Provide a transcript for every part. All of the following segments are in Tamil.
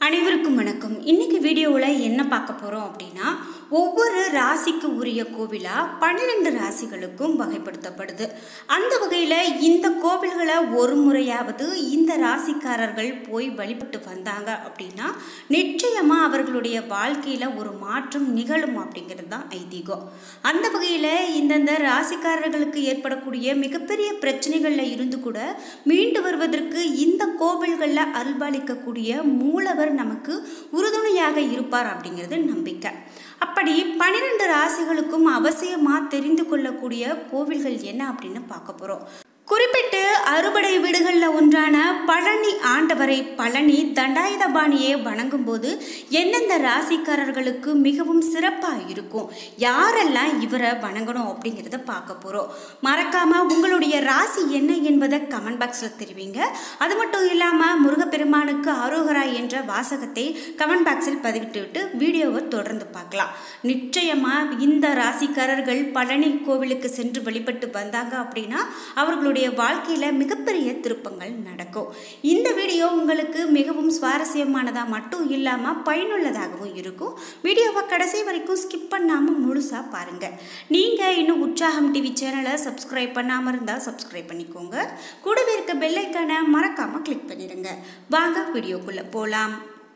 அனைவருக்கும் வணக்கம் இன்னைக்கு வீடியோவில் என்ன பார்க்க போகிறோம் அப்படின்னா ஒவ்வொரு ராசிக்கு உரிய கோவிலாக பன்னிரெண்டு ராசிகளுக்கும் வகைப்படுத்தப்படுது அந்த வகையில் இந்த கோவில்களை ஒரு முறையாவது இந்த ராசிக்காரர்கள் போய் வழிபட்டு வந்தாங்க அப்படின்னா நிச்சயமாக அவர்களுடைய வாழ்க்கையில் ஒரு மாற்றம் நிகழும் அப்படிங்கிறது தான் ஐதீகம் அந்த வகையில் இந்தந்த ராசிக்காரர்களுக்கு ஏற்படக்கூடிய மிகப்பெரிய பிரச்சனைகளில் இருந்து கூட மீண்டு வருவதற்கு இந்த கோவில்களில் அருள்பாலிக்கக்கூடிய மூலவர் நமக்கு உறுதுணையாக இருப்பார் அப்படிங்கிறது நம்பிக்கை அப்படி பன்னிரெண்டு ராசிகளுக்கும் அவசியமாக தெரிந்து கொள்ளக்கூடிய கோவில்கள் என்ன அப்படின்னு பார்க்க போகிறோம் குறிப்பிட்டு அறுபடை வீடுகளில் ஒன்றான பழனி ஆண்டவரை பழனி தண்டாயுதபாணியை வணங்கும் போது எந்தெந்த ராசிக்காரர்களுக்கு மிகவும் சிறப்பாக இருக்கும் யாரெல்லாம் இவரை வணங்கணும் அப்படிங்கிறத பார்க்க போகிறோம் மறக்காமல் உங்களுடைய ராசி என்ன என்பதை கமெண்ட் பாக்ஸில் தெரிவிங்க அது மட்டும் இல்லாமல் முருகப்பெருமானுக்கு ஆரோகரா என்ற வாசகத்தை கமெண்ட் பாக்ஸில் பதிவிட்டு விட்டு வீடியோவை தொடர்ந்து பார்க்கலாம் நிச்சயமாக இந்த ராசிக்காரர்கள் பழனி கோவிலுக்கு சென்று வழிபட்டு வந்தாங்க அப்படின்னா அவர்களுடைய உங்களுடைய வாழ்க்கையில் மிகப்பெரிய திருப்பங்கள் நடக்கும் இந்த வீடியோ உங்களுக்கு மிகவும் சுவாரஸ்யமானதாக மட்டும் இல்லாமல் பயனுள்ளதாகவும் இருக்கும் வீடியோவை கடைசி வரைக்கும் ஸ்கிப் பண்ணாமல் முழுசாக பாருங்கள் நீங்கள் இன்னும் உற்சாகம் டிவி சேனலை சப்ஸ்கிரைப் பண்ணாமல் இருந்தால் சப்ஸ்கிரைப் பண்ணிக்கோங்க கூடவே இருக்க பெல்லைக்கான மறக்காமல் கிளிக் பண்ணிடுங்க வாங்க வீடியோக்குள்ளே போகலாம்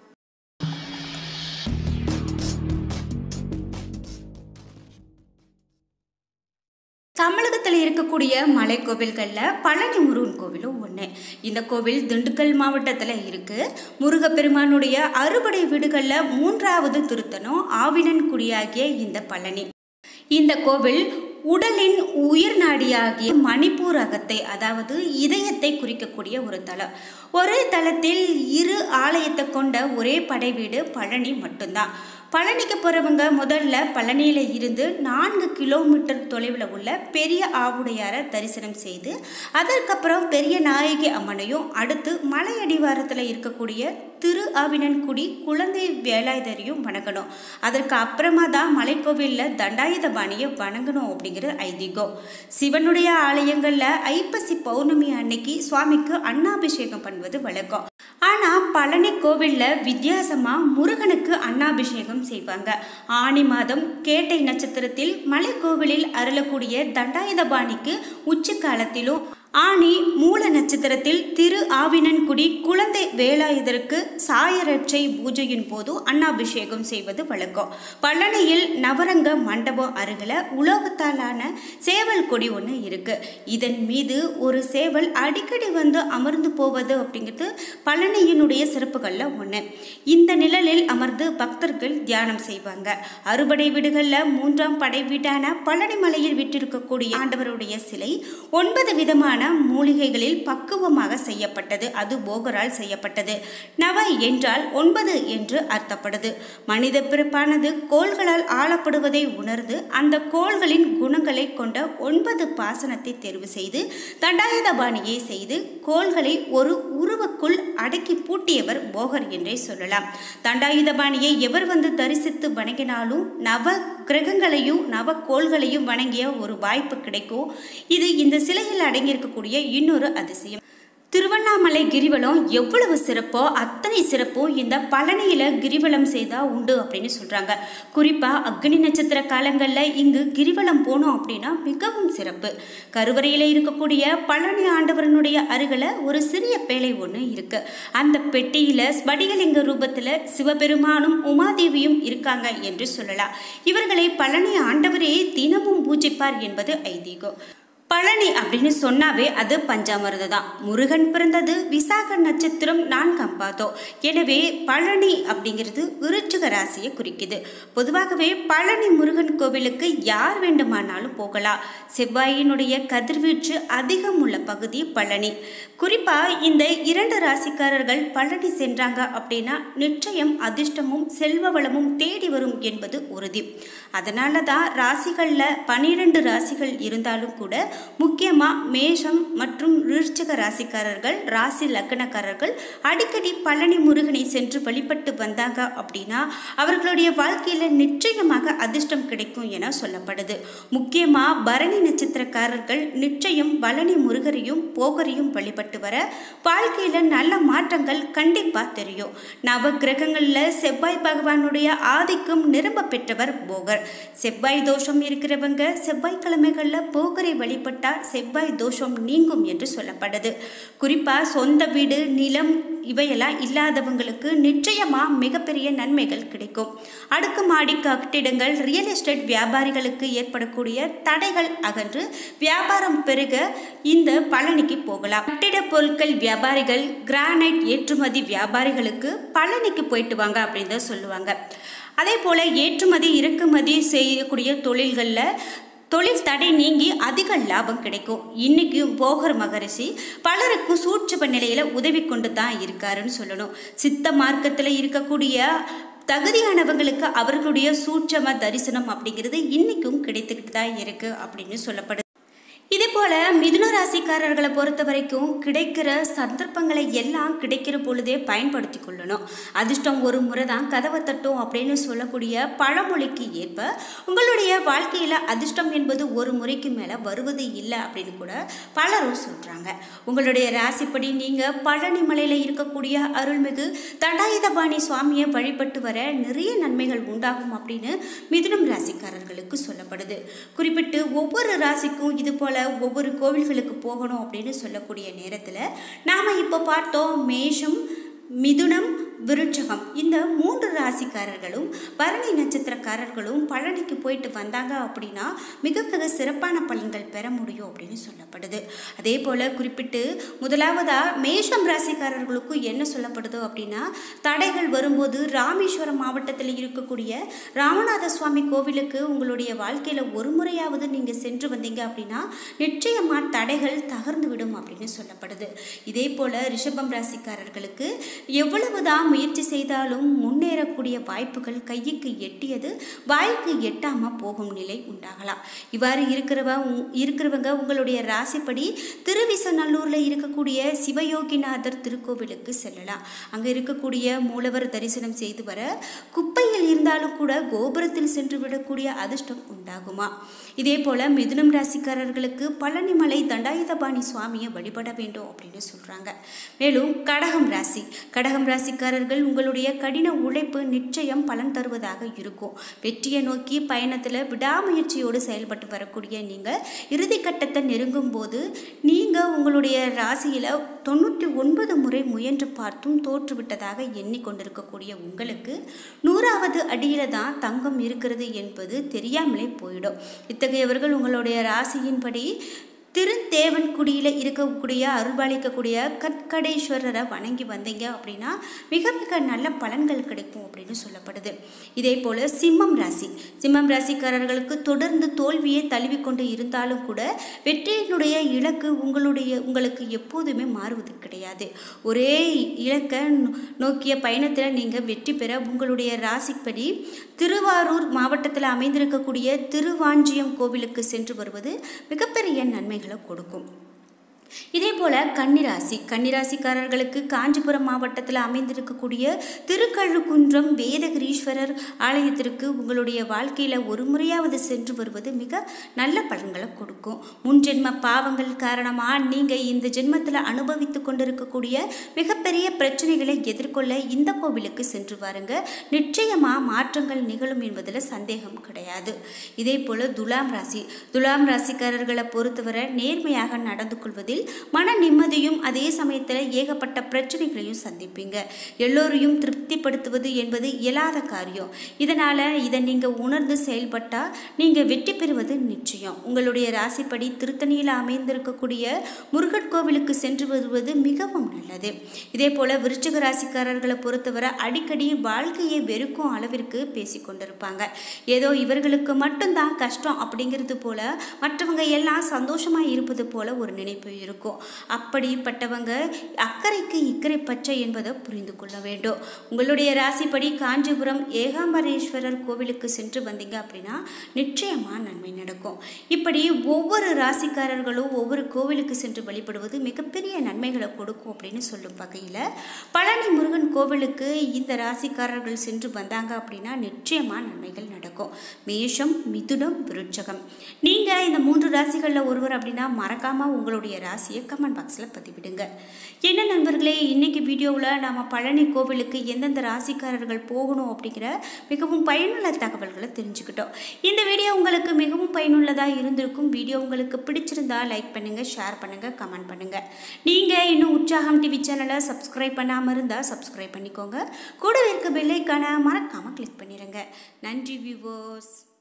தமிழகத்தில் இருக்கக்கூடிய மலை கோவில்களில் பழனி முருகன் கோவிலும் ஒன்று இந்த கோவில் திண்டுக்கல் மாவட்டத்தில் இருக்குது முருகப்பெருமானுடைய அறுபடை வீடுகளில் மூன்றாவது திருத்தனம் ஆவினன் குடியாகிய இந்த பழனி இந்த கோவில் உடலின் உயிர் நாடியாகிய மணிப்பூர் அகத்தை அதாவது இதயத்தை குறிக்கக்கூடிய ஒரு தலம் ஒரே தளத்தில் இரு ஆலயத்தை கொண்ட ஒரே படை வீடு பழனி மட்டும்தான் பழனிக்கு போகிறவங்க முதல்ல பழனியில் இருந்து நான்கு கிலோமீட்டர் தொலைவில் உள்ள பெரிய ஆவுடையாரை தரிசனம் செய்து அதற்கப்புறம் பெரிய நாயகி அம்மனையும் அடுத்து மலை அடிவாரத்தில் இருக்கக்கூடிய திரு ஆவினன்குடி குழந்தை வேலாயுதரையும் வணங்கணும் அதற்கு அப்புறமா தான் மலைக்கோவிலில் தண்டாயுதபாணியை வணங்கணும் அப்படிங்கிறது ஐதீகம் சிவனுடைய ஆலயங்களில் ஐப்பசி பௌர்ணமி அன்னைக்கு சுவாமிக்கு அன்னாபிஷேகம் பண்ணுவது வழக்கம் ஆனால் பழனி கோவிலில் வித்தியாசமாக முருகனுக்கு அன்னாபிஷேகம் செய்வாங்க ஆணி மாதம் கேட்டை நட்சத்திரத்தில் மலைக்கோவிலில் அருளக்கூடிய தண்டாயுதபாணிக்கு உச்சி காலத்திலும் ஆணி மூல நட்சத்திரத்தில் திரு ஆவினன்குடி குழந்தை வேலாயுதருக்கு சாயரட்சை பூஜையின் போது அன்னாபிஷேகம் செய்வது வழக்கம் பழனியில் நவரங்க மண்டபம் அருகில் உலோகத்தாலான சேவல் கொடி ஒன்று இருக்கு இதன் மீது ஒரு சேவல் அடிக்கடி வந்து அமர்ந்து போவது அப்படிங்கிறது பழனியினுடைய சிறப்புகளில் ஒன்று இந்த நிழலில் அமர்ந்து பக்தர்கள் தியானம் செய்வாங்க அறுபடை வீடுகளில் மூன்றாம் படை வீடான பழனி மலையில் விட்டிருக்கக்கூடிய ஆண்டவருடைய சிலை ஒன்பது விதமான மூலிகைகளில் பக்குவமாக செய்யப்பட்டது அது போகரால் செய்யப்பட்டது நவ என்றால் ஒன்பது என்று அர்த்தப்படுது மனித பிறப்பானது கோள்களால் ஆளப்படுவதை உணர்ந்து அந்த கோள்களின் குணங்களை கொண்ட ஒன்பது பாசனத்தை தேர்வு செய்து தண்டாயுதபாணியை செய்து கோள்களை ஒரு உருவுக்குள் அடக்கி பூட்டியவர் போகர் என்றே சொல்லலாம் தண்டாயுதபாணியை எவர் வந்து தரிசித்து வணங்கினாலும் நவ கிரகங்களையும் நவ கோள்களையும் வணங்கிய ஒரு வாய்ப்பு கிடைக்கும் இது இந்த சிலையில் அடங்கியிருக்கக்கூடிய இன்னொரு அதிசயம் திருவண்ணாமலை கிரிவலம் எவ்வளவு சிறப்போ அத்தனை சிறப்பும் இந்த பழனியில் கிரிவலம் செய்தால் உண்டு அப்படின்னு சொல்கிறாங்க குறிப்பாக அக்னி நட்சத்திர காலங்களில் இங்கு கிரிவலம் போனோம் அப்படின்னா மிகவும் சிறப்பு கருவறையில் இருக்கக்கூடிய பழனி ஆண்டவரனுடைய அருகில் ஒரு சிறிய பேழை ஒன்று இருக்குது அந்த பெட்டியில் ஸ்படிகலிங்க ரூபத்தில் சிவபெருமானும் உமாதேவியும் இருக்காங்க என்று சொல்லலாம் இவர்களை பழனி ஆண்டவரே தினமும் பூஜிப்பார் என்பது ஐதீகம் பழனி அப்படின்னு சொன்னாவே அது பஞ்சாமிரதம் தான் முருகன் பிறந்தது விசாக நட்சத்திரம் நான்காம் பாதம் எனவே பழனி அப்படிங்கிறது விருச்சிக ராசியை குறிக்குது பொதுவாகவே பழனி முருகன் கோவிலுக்கு யார் வேண்டுமானாலும் போகலாம் செவ்வாயினுடைய கதிர்வீச்சு அதிகம் உள்ள பகுதி பழனி குறிப்பாக இந்த இரண்டு ராசிக்காரர்கள் பழனி சென்றாங்க அப்படின்னா நிச்சயம் அதிர்ஷ்டமும் செல்வ வளமும் தேடி வரும் என்பது உறுதி அதனால தான் ராசிகளில் பனிரெண்டு ராசிகள் இருந்தாலும் கூட முக்கியமாக மேஷம் மற்றும் விருச்சிக ராசிக்காரர்கள் ராசி லக்னக்காரர்கள் அடிக்கடி பழனி முருகனை சென்று வழிபட்டு வந்தாங்க அப்படின்னா அவர்களுடைய வாழ்க்கையில் நிச்சயமாக அதிர்ஷ்டம் கிடைக்கும் என சொல்லப்படுது முக்கியமாக பரணி நட்சத்திரக்காரர்கள் நிச்சயம் பழனி முருகரையும் போகரையும் வழிபட்டு வர வாழ்க்கையில் நல்ல மாற்றங்கள் கண்டிப்பாக தெரியும் நவ கிரகங்களில் செவ்வாய் பகவானுடைய ஆதிக்கம் நிரம்ப பெற்றவர் போகர் செவ்வாய் தோஷம் இருக்கிறவங்க செவ்வாய்க்கிழமைகளில் போகரை வழிபட்டால் செவ்வாய் தோஷம் நீங்கும் என்று சொல்லப்படுது குறிப்பாக சொந்த வீடு நிலம் இவையெல்லாம் இல்லாதவங்களுக்கு நிச்சயமாக மிகப்பெரிய நன்மைகள் கிடைக்கும் அடுக்குமாடி கட்டிடங்கள் ரியல் எஸ்டேட் வியாபாரிகளுக்கு ஏற்படக்கூடிய தடைகள் அகன்று வியாபாரம் பெருக இந்த பழனிக்கு போகலாம் கட்டிட பொருட்கள் வியாபாரிகள் கிரானைட் ஏற்றுமதி வியாபாரிகளுக்கு பழனிக்கு போயிட்டு வாங்க அப்படின்னு தான் சொல்லுவாங்க அதே போல் ஏற்றுமதி இறக்குமதி செய்யக்கூடிய தொழில்களில் தொழில் தடை நீங்கி அதிக லாபம் கிடைக்கும் இன்னைக்கு போகர் மகரிஷி பலருக்கும் சூட்சம நிலையில் உதவி கொண்டு தான் இருக்காருன்னு சொல்லணும் சித்த மார்க்கத்தில் இருக்கக்கூடிய தகுதியானவங்களுக்கு அவர்களுடைய சூட்சம தரிசனம் அப்படிங்கிறது இன்னைக்கும் கிடைத்துக்கிட்டு தான் இருக்கு அப்படின்னு சொல்லப்படுது இதே போல மிதுன ராசிக்காரர்களை பொறுத்த வரைக்கும் கிடைக்கிற சந்தர்ப்பங்களை எல்லாம் கிடைக்கிற பொழுதே பயன்படுத்தி கொள்ளணும் அதிர்ஷ்டம் ஒரு முறை தான் கதவை தட்டும் அப்படின்னு சொல்லக்கூடிய பழமொழிக்கு ஏற்ப உங்களுடைய வாழ்க்கையில் அதிர்ஷ்டம் என்பது ஒரு முறைக்கு மேலே வருவது இல்லை அப்படின்னு கூட பலரும் சொல்கிறாங்க உங்களுடைய ராசிப்படி நீங்கள் பழனி மலையில் இருக்கக்கூடிய அருள்மிகு தண்டாயுதபாணி சுவாமியை வழிபட்டு வர நிறைய நன்மைகள் உண்டாகும் அப்படின்னு மிதுனம் ராசிக்காரர்களுக்கு சொல்லப்படுது குறிப்பிட்டு ஒவ்வொரு ராசிக்கும் இது போல ஒவ்வொரு கோவில்களுக்கு போகணும் அப்படின்னு சொல்லக்கூடிய நேரத்தில் நாம் இப்போ பார்த்தோம் மேஷம் மிதுனம் விருட்சகம் இந்த மூன்று ராசிக்காரர்களும் பரணி நட்சத்திரக்காரர்களும் பழனிக்கு போயிட்டு வந்தாங்க அப்படின்னா மிக மிக சிறப்பான பலன்கள் பெற முடியும் அப்படின்னு சொல்லப்படுது அதே போல் குறிப்பிட்டு முதலாவதாக மேஷம் ராசிக்காரர்களுக்கும் என்ன சொல்லப்படுது அப்படின்னா தடைகள் வரும்போது ராமேஸ்வரம் மாவட்டத்தில் இருக்கக்கூடிய ராமநாத சுவாமி கோவிலுக்கு உங்களுடைய வாழ்க்கையில் ஒரு முறையாவது நீங்கள் சென்று வந்தீங்க அப்படின்னா நிச்சயமாக தடைகள் தகர்ந்து விடும் அப்படின்னு சொல்லப்படுது இதே போல் ரிஷபம் ராசிக்காரர்களுக்கு எவ்வளவுதான் முயற்சி செய்தாலும் முன்னேறக்கூடிய வாய்ப்புகள் கைக்கு எட்டியது வாய்க்கு எட்டாமல் போகும் நிலை உண்டாகலாம் இவ்வாறு இருக்கிறவ இருக்கிறவங்க உங்களுடைய ராசிப்படி திருவிசநல்லூரில் இருக்கக்கூடிய சிவயோகிநாதர் திருக்கோவிலுக்கு செல்லலாம் அங்கே இருக்கக்கூடிய மூலவர் தரிசனம் செய்து வர குப்பையில் இருந்தாலும் கூட கோபுரத்தில் சென்று விடக்கூடிய அதிர்ஷ்டம் உண்டாகுமா இதே போல் மிதுனம் ராசிக்காரர்களுக்கு பழனிமலை தண்டாயுதபாணி சுவாமியை வழிபட வேண்டும் அப்படின்னு சொல்கிறாங்க மேலும் கடகம் ராசி கடகம் ராசிக்காரர்கள் உங்களுடைய கடின உழைப்பு நிச்சயம் பலன் தருவதாக இருக்கும் வெற்றியை நோக்கி பயணத்தில் விடாமுயற்சியோடு செயல்பட்டு வரக்கூடிய நீங்கள் இறுதி கட்டத்தை நெருங்கும் போது நீங்கள் உங்களுடைய ராசியில் தொண்ணூற்றி ஒன்பது முறை முயன்று பார்த்தும் தோற்றுவிட்டதாக எண்ணிக்கொண்டிருக்கக்கூடிய உங்களுக்கு நூறாவது அடியில் தான் தங்கம் இருக்கிறது என்பது தெரியாமலே போயிடும் இத்தகையவர்கள் உங்களுடைய ராசியின்படி திருத்தேவன்குடியில் இருக்கக்கூடிய அருள்பாலிக்கக்கூடிய கற்கடேஸ்வரரை வணங்கி வந்தீங்க அப்படின்னா மிக மிக நல்ல பலன்கள் கிடைக்கும் அப்படின்னு சொல்லப்படுது இதே போல் சிம்மம் ராசி சிம்மம் ராசிக்காரர்களுக்கு தொடர்ந்து தோல்வியை தழுவிக்கொண்டு இருந்தாலும் கூட வெற்றியினுடைய இலக்கு உங்களுடைய உங்களுக்கு எப்போதுமே மாறுவது கிடையாது ஒரே இலக்கை நோக்கிய பயணத்தில் நீங்கள் வெற்றி பெற உங்களுடைய ராசிப்படி திருவாரூர் மாவட்டத்தில் அமைந்திருக்கக்கூடிய திருவாஞ்சியம் கோவிலுக்கு சென்று வருவது மிகப்பெரிய நன்மைகளை கொடுக்கும் இதே போல் கன்னிராசி கன்னிராசிக்காரர்களுக்கு காஞ்சிபுரம் மாவட்டத்தில் அமைந்திருக்கக்கூடிய திருக்கழுக்குன்றம் வேதகிரீஸ்வரர் ஆலயத்திற்கு உங்களுடைய வாழ்க்கையில் ஒரு முறையாவது சென்று வருவது மிக நல்ல பலன்களை கொடுக்கும் முன் ஜென்ம பாவங்கள் காரணமாக நீங்கள் இந்த ஜென்மத்தில் அனுபவித்து கொண்டிருக்கக்கூடிய மிகப்பெரிய பிரச்சனைகளை எதிர்கொள்ள இந்த கோவிலுக்கு சென்று வாருங்க நிச்சயமாக மாற்றங்கள் நிகழும் என்பதில் சந்தேகம் கிடையாது இதே போல் துலாம் ராசி துலாம் ராசிக்காரர்களை பொறுத்தவரை நேர்மையாக நடந்து கொள்வதில் மன நிம்மதியும் அதே சமயத்தில் ஏகப்பட்ட பிரச்சனைகளையும் சந்திப்பீங்க எல்லோரையும் திருப்திப்படுத்துவது என்பது இயலாத காரியம் இதனால் இதை நீங்கள் உணர்ந்து செயல்பட்டால் நீங்கள் வெற்றி பெறுவது நிச்சயம் உங்களுடைய ராசிப்படி திருத்தணியில் அமைந்திருக்கக்கூடிய முருகன் கோவிலுக்கு சென்று வருவது மிகவும் நல்லது இதே போல் விருச்சிக ராசிக்காரர்களை பொறுத்தவரை அடிக்கடி வாழ்க்கையை வெறுக்கும் அளவிற்கு பேசி கொண்டிருப்பாங்க ஏதோ இவர்களுக்கு மட்டும்தான் கஷ்டம் அப்படிங்கிறது போல மற்றவங்க எல்லாம் சந்தோஷமாக இருப்பது போல ஒரு நினைப்பு இருக்கும் அப்படிப்பட்டவங்க அக்கறைக்கு இக்கறை பச்சை என்பதை புரிந்து கொள்ள வேண்டும் உங்களுடைய ராசிப்படி காஞ்சிபுரம் ஏகாம்பரேஸ்வரர் கோவிலுக்கு சென்று வந்தீங்க அப்படின்னா நிச்சயமாக நன்மை நடக்கும் இப்படி ஒவ்வொரு ராசிக்காரர்களும் ஒவ்வொரு கோவிலுக்கு சென்று வழிபடுவது மிகப்பெரிய நன்மைகளை கொடுக்கும் அப்படின்னு சொல்லும் வகையில் பழனி முருகன் கோவிலுக்கு இந்த ராசிக்காரர்கள் சென்று வந்தாங்க அப்படின்னா நிச்சயமாக நன்மைகள் நடக்கும் மேஷம் மிதுனம் விருட்சகம் நீங்கள் இந்த மூன்று ராசிகளில் ஒருவர் அப்படின்னா மறக்காமல் உங்களுடைய ராசியை கமெண்ட் பாக்ஸில் பதிவிடுங்க என்ன நண்பர்களே இன்னைக்கு வீடியோவில் நாம் பழனி கோவிலுக்கு எந்தெந்த ராசிக்காரர்கள் போகணும் அப்படிங்கிற மிகவும் பயனுள்ள தகவல்களை தெரிஞ்சுக்கிட்டோம் இந்த வீடியோ உங்களுக்கு மிகவும் பயனுள்ளதாக இருந்திருக்கும் வீடியோ உங்களுக்கு பிடிச்சிருந்தா லைக் பண்ணுங்கள் ஷேர் பண்ணுங்கள் கமெண்ட் பண்ணுங்கள் நீங்கள் இன்னும் உற்சாகம் டிவி சேனலை சப்ஸ்கிரைப் பண்ணாமல் இருந்தால் சப்ஸ்கிரைப் பண்ணிக்கோங்க கூட இருக்க பெல்லைக்கான மறக்காமல் கிளிக் பண்ணிடுங்க நன்றி வியூவர்ஸ்